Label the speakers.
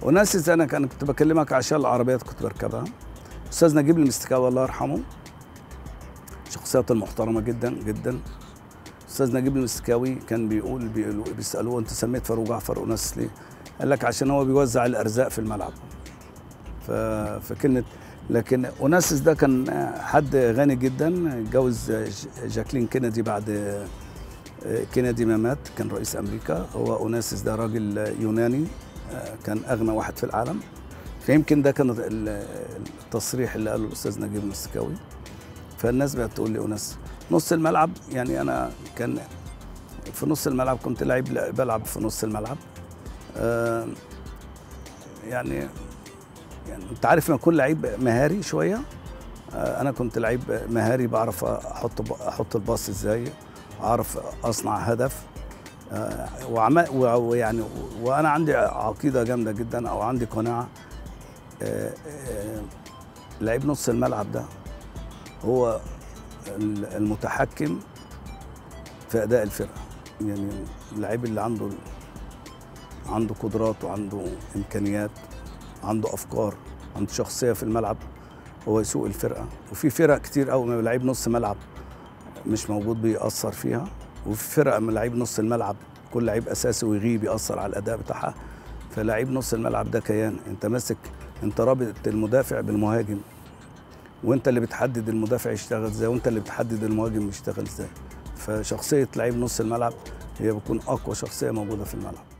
Speaker 1: وناسس انا كان كنت بكلمك عشان العربيات كنت بركبها استاذ نجيب المستكاوي الله يرحمه شخصيات المحترمه جدا جدا استاذ نجيب المستكاوي كان بيقول بيقولوا بيسالوه انت سميت فاروق جعفر وناس ليه؟ قال لك عشان هو بيوزع الارزاق في الملعب ف... فكلمه لكن اوناسيس ده كان حد غني جدا اتجوز جاكلين كينيدي بعد كينيدي ما مات كان رئيس امريكا هو اوناسيس ده راجل يوناني كان اغنى واحد في العالم فيمكن ده كان التصريح اللي قاله الاستاذ نجيب المستكاوي فالناس بقت تقول لي اوناس نص الملعب يعني انا كان في نص الملعب كنت لعيب بلعب في نص الملعب آه يعني يعني انت عارف لما اكون لعيب مهاري شويه آه انا كنت لعيب مهاري بعرف احط احط الباص ازاي اعرف اصنع هدف آه وعم ويعني وانا عندي عقيده جامده جدا او عندي قناعه آه آه لعيب نص الملعب ده هو المتحكم في اداء الفرقه يعني اللعيب اللي عنده عنده قدرات وعنده امكانيات عنده افكار عنده شخصيه في الملعب هو يسوق الفرقه وفي فرق كتير قوي من لعيب نص ملعب مش موجود بيأثر فيها وفي فرق من لعيب نص الملعب كل لعيب اساسي ويغيب يأثر على الاداء بتاعها فلعيب نص الملعب ده كيان انت ماسك انت رابط المدافع بالمهاجم وانت اللي بتحدد المدافع يشتغل ازاي وانت اللي بتحدد المهاجم يشتغل ازاي فشخصيه لعيب نص الملعب هي بتكون اقوى شخصيه موجوده في الملعب